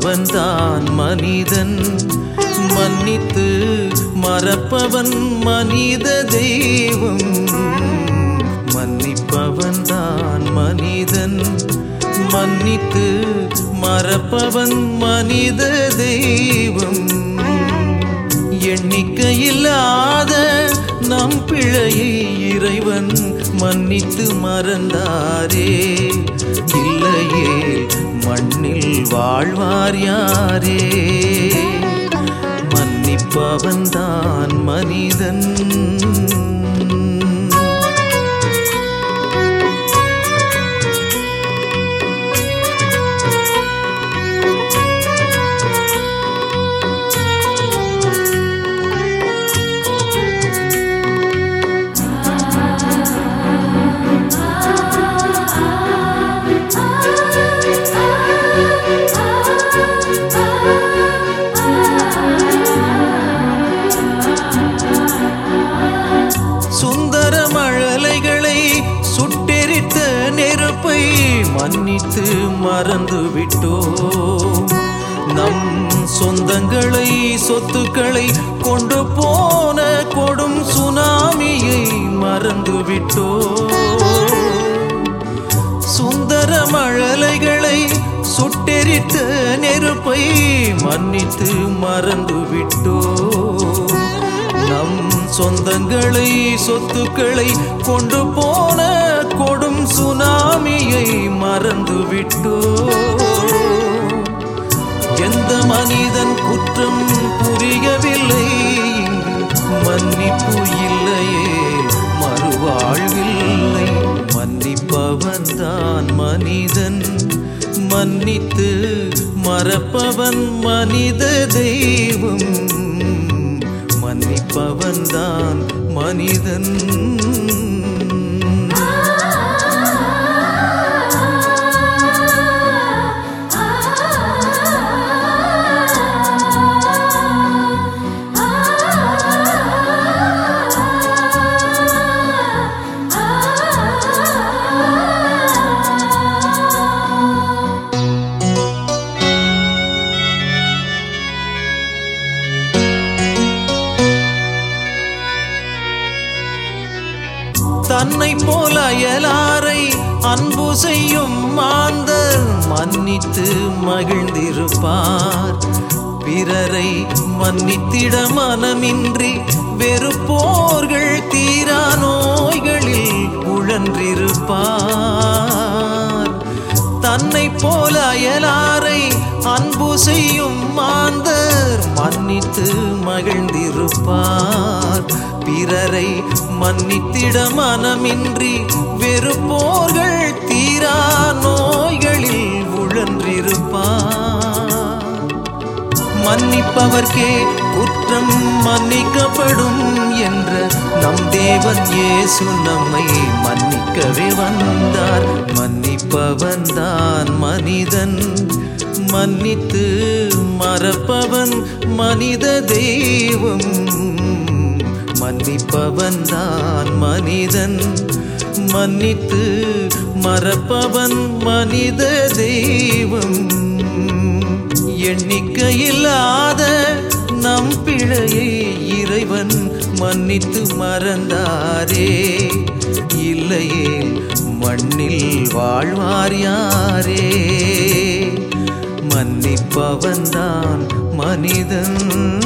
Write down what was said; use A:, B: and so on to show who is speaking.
A: மன்னிப்பவன்தான் மனிதன் மன்னித்து மறப்பவன் மனித தெய்வம் மன்னிப்பவன்தான் மனிதன் மன்னித்து மறப்பவன் மனித தெய்வம் எண்ணிக்கையில்லாத நம் பிழையை இறைவன் மன்னித்து மறந்தாரே இல்லையே மண்ணில் வாழ்வார் யாரே மன்னிப்பவன்தான் மனிதன் சுந்தர மழலைகளை சுட்டெரித்த நெருப்பை மன்னித்து மறந்து விட்டோம் நம் சொந்தங்களை சொத்துக்களை கொண்டு போன கொடும் சுனாமியை மறந்து விட்டோம் சுந்தர மழலைகளை சுட்டெரித்த நெருப்பை மன்னித்து மறந்து விட்டோம் நம் சொந்தங்களை சொத்துக்களை கொண்டு போன கொடும் சுனாமியை மறந்து விட்டோம் எந்த மனிதன் குற்றம் புரியவில்லை இங்கு மன்னிப்பு இல்லையே மறுவாழ்வில்லை மன்னிப்பவன்தான் மனிதன் மன்னித்து மறப்பவன் மனித தெய்வம் மன்னிப்பவன்தான் மனிதன் தன்னை போல அயலாரை அன்பு செய்யும் மாந்தர் மன்னித்து மகிழ்ந்திருப்பார் பிறரை மன்னித்திட மனமின்றி வெறுப்போர்கள் தீரா நோய்களில் உழன்றிருப்பார் தன்னை போல அயலாரை அன்பு செய்யும் மாந்தர் மன்னித்து மகிழ்ந்திருப்பார் பிறரை மன்னித்திட மனமின்றி வெறுப்போர்கள் தீரா நோய்களில் உழன்றிருப்பார் மன்னிப்பவர்க்கே குற்றம் மன்னிக்கப்படும் என்ற நம் தேவன் இயேசு நம்மை மன்னிக்கவே வந்தார் மன்னிப்பவன்தான் மனிதன் மன்னித்து மறப்பவன் மனித தெய்வம் மன்னிப்பவன்தான் மனிதன் மன்னித்து மறப்பவன் மனித தெய்வம் எண்ணிக்கையில்லாத நம் பிழையை இறைவன் மன்னித்து மறந்தாரே இல்லையே மண்ணில் வாழ்வார் யாரே மன்னிப்பவன்தான் மனிதன்